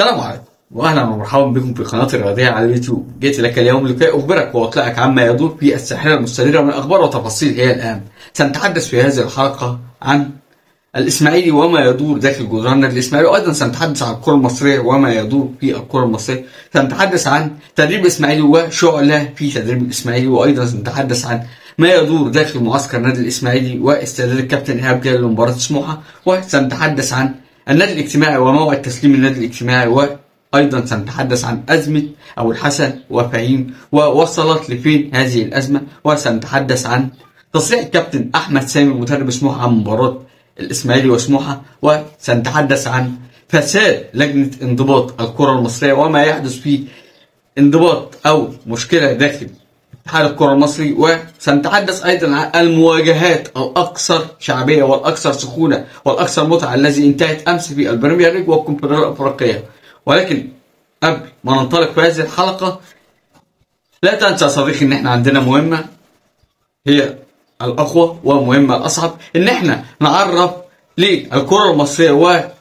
السلام عليكم واهلا ومرحبا بكم في قناه الرياضيه على اليوتيوب جئت لك اليوم لكي اخبرك واطلعك عما يدور في الساحره المستديره من اخبار وتفاصيل هي الان سنتحدث في هذه الحلقه عن الاسماعيلي وما يدور داخل جدران النادي الاسماعيلي وايضا سنتحدث عن الكره المصريه وما يدور في الكره المصريه سنتحدث عن تدريب الاسماعيلي وشعله في تدريب الاسماعيلي وايضا سنتحدث عن ما يدور داخل معسكر النادي الاسماعيلي واستعداد الكابتن ايهاب جلال لمباراه سموحه وسنتحدث عن النادي الاجتماعي وموعد تسليم النادي الاجتماعي وايضا سنتحدث عن ازمه ابو الحسن وفهيم ووصلت لفين هذه الازمه وسنتحدث عن تصريح الكابتن احمد سامي مدرب سموحه عن مباراه الاسماعيلي وسموحه وسنتحدث عن فساد لجنه انضباط الكره المصريه وما يحدث في انضباط او مشكله داخل اتحاد الكره المصري وسنتحدث ايضا عن المواجهات الاكثر شعبيه والاكثر سخونه والاكثر متعه الذي انتهت امس في البريمير ليج والكونفدراليه الافريقيه ولكن قبل ما ننطلق في هذه الحلقه لا تنسى يا صديقي ان احنا عندنا مهمه هي الاقوى ومهمه الاصعب ان احنا نعرف للكره المصريه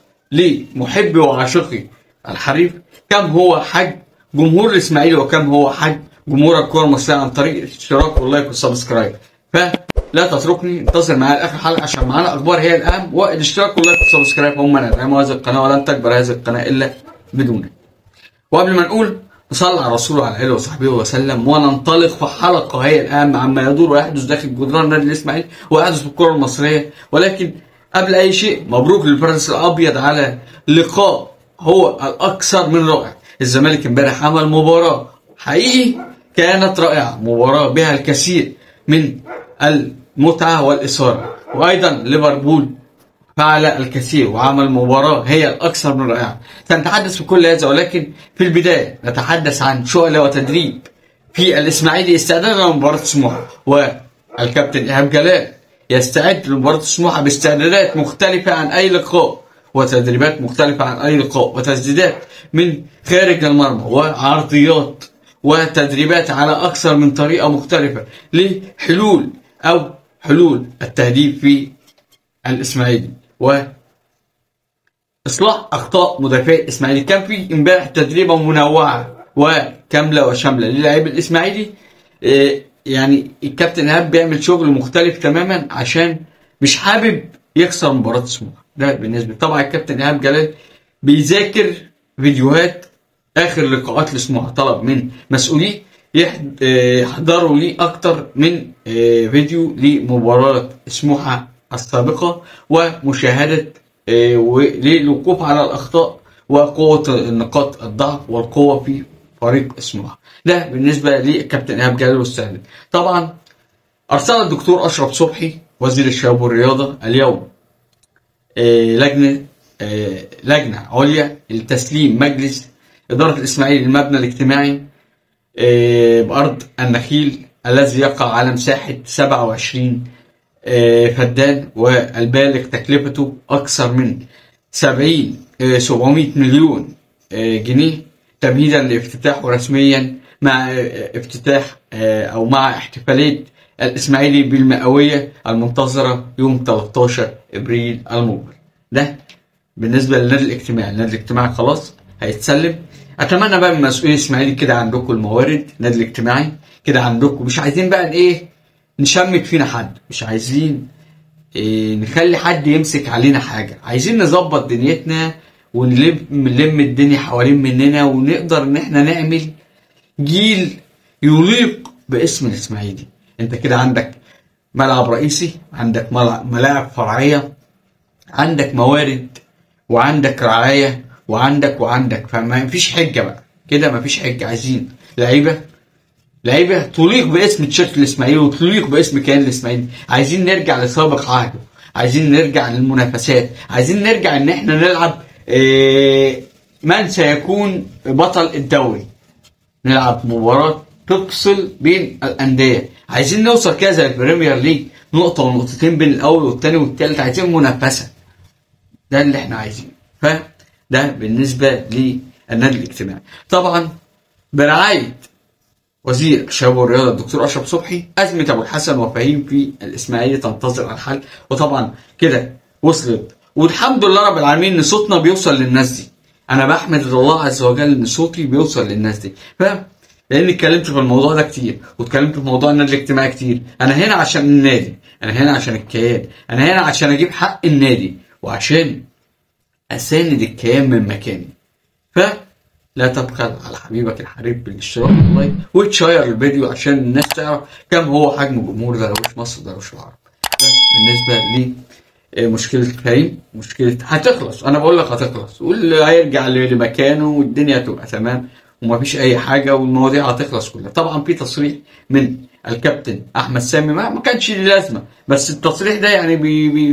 ولمحبي وعاشقي الحريف كم هو حجم جمهور الاسماعيلي وكم هو حجم جمهور الكره المصريه عن طريق الاشتراك واللايك والسبسكرايب فلا تتركني انتظر معايا لاخر حلقه عشان معانا اخبار هي الاهم والاشتراك واللايك والسبسكرايب هم من ادعم هذه القناه ولن تكبر هذه القناه الا بدونه وقبل ما نقول نصلي على الرسول وعلى اله وصحبه وسلم وننطلق في حلقه هي الان عما يدور ويحدث داخل جدران النادي الاسماعيلي ويحدث في الكره المصريه ولكن قبل اي شيء مبروك للفرس الابيض على لقاء هو الاكثر من رائع الزمالك امبارح عمل مباراه حقيقي كانت رائعه مباراه بها الكثير من المتعه والاثاره وايضا ليفربول فعل الكثير وعمل مباراة هي الأكثر من رائعة سنتحدث في كل هذا ولكن في البداية نتحدث عن شعلة وتدريب في الإسماعيلي استعدادا لمباراة سموحة والكابتن إيهاب جلال يستعد لمباراة سموحة باستعدادات مختلفة عن أي لقاء وتدريبات مختلفة عن أي لقاء وتسديدات من خارج المرمى وعرضيات وتدريبات على أكثر من طريقة مختلفة لحلول أو حلول التهديف في الإسماعيلي و اصلاح اخطاء مدافعي الاسماعيلي كان في امبارح تدريبه منوعه وكامله وشامله للاعب الاسماعيلي إيه يعني الكابتن ايهاب بيعمل شغل مختلف تماما عشان مش حابب يخسر مباراه سموحه ده بالنسبه طبعا الكابتن ايهاب جلال بيذاكر فيديوهات اخر لقاءات لسموحه طلب من مسؤوليه يحضروا ليه اكتر من فيديو لمباراه سموحه السابقة ومشاهدة للوقوف على الأخطاء وقوة نقاط الضعف والقوة في فريق اسمها ده بالنسبة للكابتن إيهاب جلال والسعد طبعا أرسل الدكتور أشرف صبحي وزير الشباب والرياضة اليوم لجنة لجنة عليا لتسليم مجلس إدارة الإسماعيلي للمبنى الاجتماعي بأرض النخيل الذي يقع على مساحة 27 فدان والبالغ تكلفته أكثر من 70 700 مليون جنيه تمهيدا لافتتاحه رسميا مع افتتاح أو مع احتفالية الإسماعيلي بالمئوية المنتظرة يوم 13 إبريل المقبل ده بالنسبة للنادي الاجتماعي النادي الاجتماعي خلاص هيتسلم أتمنى بقى من مسؤولين الإسماعيلي كده عندكم الموارد النادي الاجتماعي كده عندكم مش عايزين بقى إيه نشمت فينا حد مش عايزين إيه نخلي حد يمسك علينا حاجة عايزين نظبط دنيتنا ونلم نلم الدنيا حوالين مننا ونقدر ان احنا نعمل جيل يليق باسم الاسماعيلي انت كده عندك ملعب رئيسي عندك ملاعب فرعية عندك موارد وعندك رعاية وعندك وعندك فما فيش حجة بقى كده ما فيش حجة عايزين لعيبة لعيبه تليق باسم تيشيرت الاسماعيلي وتليق باسم كيان الاسماعيلي عايزين نرجع لسابق عهده عايزين نرجع للمنافسات عايزين نرجع ان احنا نلعب إيه من سيكون بطل الدوري نلعب مباراة تفصل بين الأندية عايزين نوصل كده زي البريمير ليج نقطة ونقطتين بين الأول والتاني والتالت عايزين منافسة ده اللي احنا عايزينه فده بالنسبة للنادي الاجتماعي طبعا برعاية وزير الشباب والرياضه الدكتور اشرف صبحي ازمه ابو الحسن وفهيم في الاسماعيليه تنتظر الحل وطبعا كده وصلت والحمد لله رب العالمين ان صوتنا بيوصل للناس دي انا بحمد الله عز وجل ان صوتي بيوصل للناس دي فاهم لاني اتكلمت في الموضوع ده كتير واتكلمت في موضوع النادي الاجتماعي كتير انا هنا عشان النادي انا هنا عشان الكيان انا هنا عشان اجيب حق النادي وعشان اساند الكيان من مكاني فلا تبخل على حبيبك الحبيب بالاشتراك والله وتشير الفيديو عشان الناس تعرف كم هو حجم جمهور درويش مصر ودرويش العرب ده بالنسبه لي آه، مشكلة كريم مشكلة هتخلص أنا بقول لك هتخلص واللي هيرجع لمكانه والدنيا هتبقى تمام ومفيش أي حاجة والمواضيع هتخلص كلها طبعا في تصريح من الكابتن أحمد سامي ما, ما كانش ليه لازمة بس التصريح ده يعني بي بي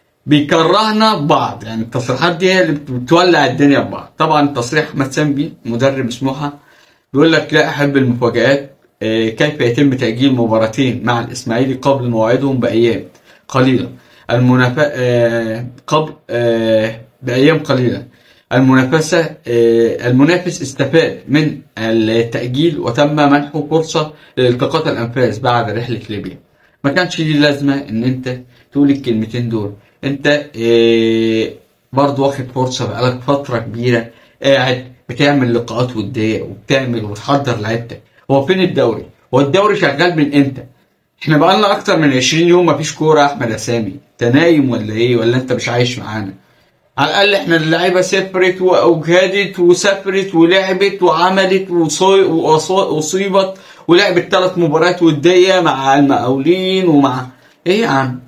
بيكرهنا ببعض يعني التصريحات دي هي اللي بتولع الدنيا ببعض طبعا تصريح أحمد سامي مدرب سموحة بيقول لك لا أحب المفاجآت آه، كيف يتم تأجيل مباراتين مع الإسماعيلي قبل موعدهم بأيام قليلة المنافسة قبل آه، بأيام قليلة المنافسة آه، المنافس استفاد من التأجيل وتم منحه فرصة لالتقاط الأنفاس بعد رحلة ليبيا ما كانش ليه لازمة إن أنت تقول الكلمتين دول أنت آه، برضه واخد فرصة بقالك فترة كبيرة قاعد بتعمل لقاءات ودية وبتعمل وتحضر لعيبتك هو فين الدوري؟ هو الدوري شغال من امتى؟ احنا بقالنا اكتر من 20 يوم مفيش كوره يا احمد اسامي انت نايم ولا ايه ولا انت مش عايش معانا على الاقل احنا اللعيبه سافرت واجهدت وسافرت ولعبت وعملت وصي- وأص- واصيبت ولعبت ثلاث مباريات وديه مع المقاولين ومع ايه يا عم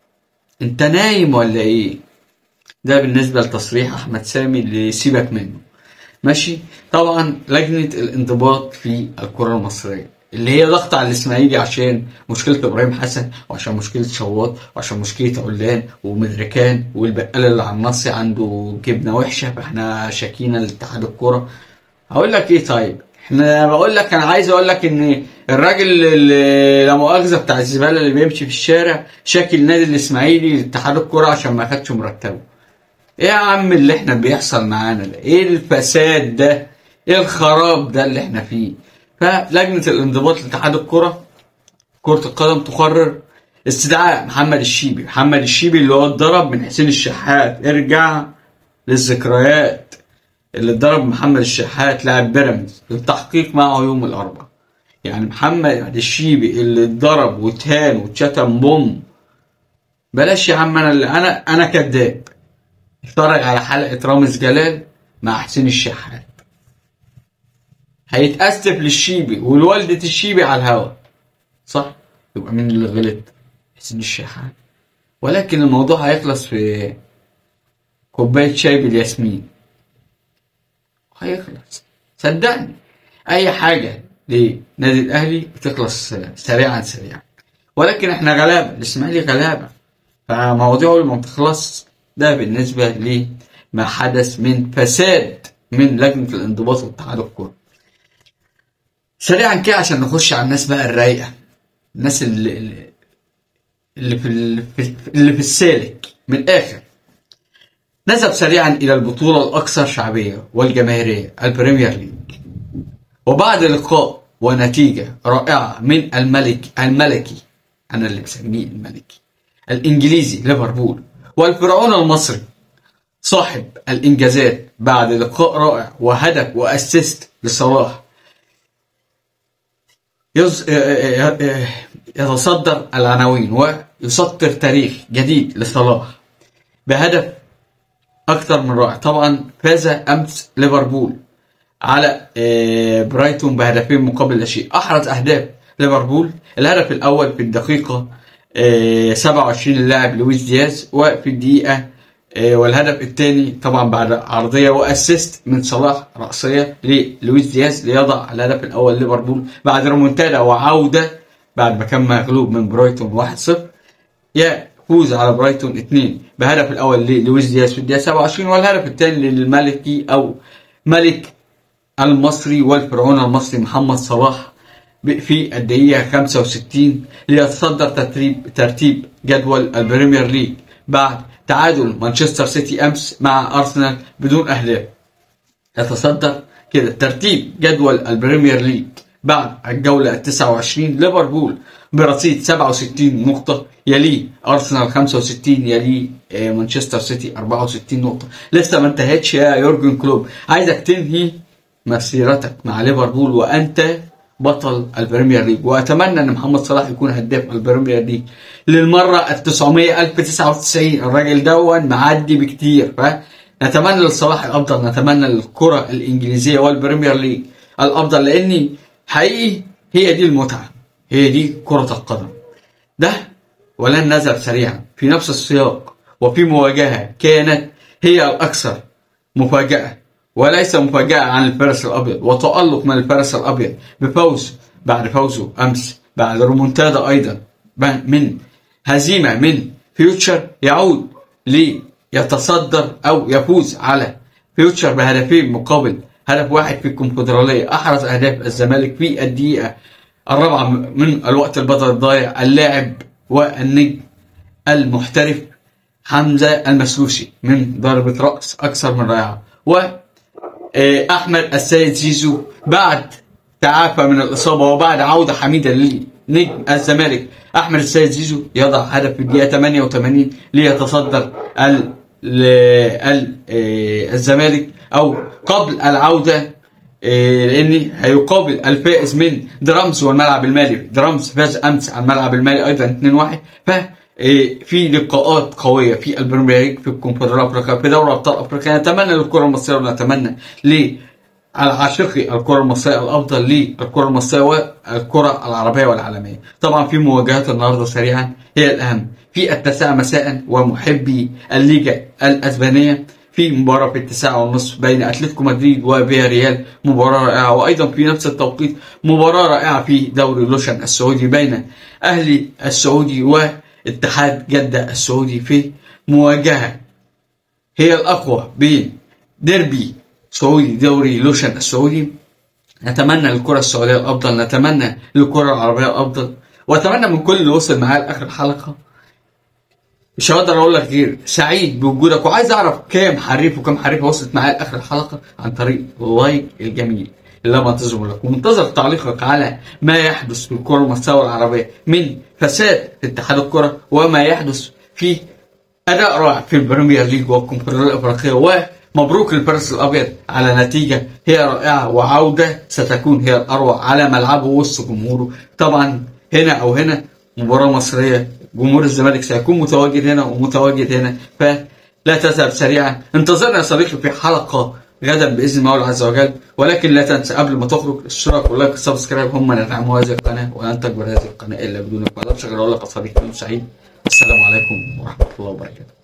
انت نايم ولا ايه ده بالنسبه لتصريح احمد سامي اللي سيبك منه ماشي طبعا لجنه الانضباط في الكره المصريه اللي هي ضغط على الاسماعيلي عشان مشكله ابراهيم حسن وعشان مشكله شواط وعشان مشكله علان ومدركان والبقال اللي على النصي عنده جبنه وحشه فاحنا شاكينا لاتحاد الكوره هقول لك ايه طيب احنا بقول لك انا عايز اقول لك ان الراجل اللي لا مؤاخذه بتاع الزباله اللي بيمشي في الشارع شاكي النادي الاسماعيلي لاتحاد الكوره عشان ما خدش مرتبه ايه يا عم اللي احنا بيحصل معانا ده ايه الفساد ده ايه الخراب ده اللي احنا فيه فلجنة الانضباط لاتحاد الكرة كرة القدم تقرر استدعاء محمد الشيبي محمد الشيبي اللي هو اتضرب من حسين الشحات ارجع للذكريات اللي اتضرب محمد الشحات لاعب بيراميدز للتحقيق معه يوم الاربعاء يعني محمد الشيبي اللي اتضرب واتهان واتشتم بوم بلاش يا عم انا اللي انا انا كذاب اتفرج على حلقة رامز جلال مع حسين الشحات هيتأسف للشيبي ولوالدة الشيبي على الهوا صح؟ يبقى مين اللي غلط؟ حسين الشحات ولكن الموضوع هيخلص في كوباية شاي بالياسمين هيخلص صدقني أي حاجة لنادي الأهلي بتخلص سريعا سريعا ولكن احنا غلابة الإسماعيلي غلابة فمواضيعه اللي ما بتخلص ده بالنسبة لما حدث من فساد من لجنة الانضباط واتحاد الكورة سريعا كده عشان نخش على الناس بقى الرايقة الناس اللي اللي اللي في اللي في, اللي في السالك من الآخر نذهب سريعا إلى البطولة الأكثر شعبية والجماهيرية البريمير ليج وبعد لقاء ونتيجة رائعة من الملك الملكي أنا اللي مسميه الملكي الإنجليزي ليفربول والفرعون المصري صاحب الإنجازات بعد لقاء رائع وهدف وأسيست لصلاح يز... يتصدر العناوين ويسطر تاريخ جديد لصلاح بهدف أكثر من رائع طبعا فاز أمس ليفربول على برايتون بهدفين مقابل لا شيء أحرز أهداف ليفربول الهدف الأول في الدقيقة 27 اللاعب لويس دياز وفي الدقيقة والهدف الثاني طبعا بعد عرضية واسيست من صلاح رأسية للويس دياز ليضع الهدف الأول ليفربول بعد ريمونتادا وعودة بعد ما كان مغلوب من برايتون 1-0 يفوز على برايتون 2 بهدف الأول للويس دياز في الدقيقة 27 والهدف الثاني للملكي أو ملك المصري والفرعون المصري محمد صلاح في الدقيقة 65 ليتصدر ترتيب ترتيب جدول البريمير ليج بعد تعادل مانشستر سيتي أمس مع أرسنال بدون أهداف يتصدر كده ترتيب جدول البريمير ليج بعد الجولة 29 ليفربول برصيد 67 نقطة يليه أرسنال 65 يليه آه، مانشستر سيتي 64 نقطة لسه ما انتهتش يا يورجن كلوب عايزك تنهي مسيرتك مع ليفربول وأنت بطل البريمير ليج وأتمنى أن محمد صلاح يكون هداف البريمير ليج للمرة ال 900 1099 الراجل دون معدي بكتير فنتمنى لصلاح الأفضل نتمنى للكرة الإنجليزية والبريمير ليج الأفضل لأني حقيقي هي دي المتعة هي دي كرة القدم ده ولن نذهب سريعا في نفس السياق وفي مواجهة كانت هي الأكثر مفاجأة وليس مفاجأة عن الفارس الأبيض وتألق من الفارس الأبيض بفوز بعد فوزه أمس بعد ريمونتادا أيضا من هزيمة من فيوتشر يعود ليتصدر أو يفوز على فيوتشر بهدفين مقابل هدف واحد في الكونفدرالية أحرز أهداف الزمالك في الدقيقة الرابعة من الوقت البدل الضايع اللاعب والنجم المحترف حمزة المسلوسي من ضربة رأس أكثر من رائعة وأحمد السيد زيزو بعد تعافى من الإصابة وبعد عودة حميدة لنجم الزمالك أحمد السيد زيزو يضع هدف في الدقيقة 88 ليتصدر ال ال الزمالك أو قبل العودة لأن هيقابل الفائز من درامز والملعب المالي درامز فاز أمس على الملعب المالي أيضا 2-1 ف في لقاءات قويه في البريمير ليج في الكونفدراليه افريقيا في دوري ابطال افريقيا نتمنى للكره المصريه ونتمنى ل عاشقي الكره المصريه الافضل للكره المصريه والكره العربيه والعالميه. طبعا في مواجهات النهارده سريعا هي الاهم في التاسعه مساء ومحبي الليجا الاسبانيه في مباراة في التسعة ونصف بين أتلتيكو مدريد وفيا ريال مباراة رائعة وأيضا في نفس التوقيت مباراة رائعة في دوري لوشن السعودي بين أهلي السعودي واتحاد جدة السعودي في مواجهة هي الأقوى بين ديربي سعودي دوري لوشن السعودي نتمنى للكرة السعودية الأفضل نتمنى للكرة العربية الأفضل وأتمنى من كل اللي وصل معايا لآخر الحلقة مش هقدر اقول لك غير سعيد بوجودك وعايز اعرف كام حريف وكام حريفه وصلت معايا لاخر الحلقه عن طريق اللايك الجميل اللي انا بنتظره لك ومنتظر تعليقك على ما يحدث في الكره المستوى العربيه من فساد في اتحاد الكره وما يحدث في اداء رائع في البريمير ليج والكونفدراليه الافريقيه ومبروك للفارس الابيض على نتيجه هي رائعه وعوده ستكون هي الاروع على ملعبه وسط جمهوره طبعا هنا او هنا مباراه مصريه جمهور الزمالك سيكون متواجد هنا ومتواجد هنا فلا تذهب سريعا انتظرنا يا صديقي في حلقة غدا بإذن الله عز وجل ولكن لا تنسى قبل ما تخرج الاشتراك واللايك والسبسكرايب هم من يدعموا هذه القناة ولن تكبر هذه القناة إلا بدونك ما أقدرش غير أقول لك يا صديقي سعيد السلام عليكم ورحمة الله وبركاته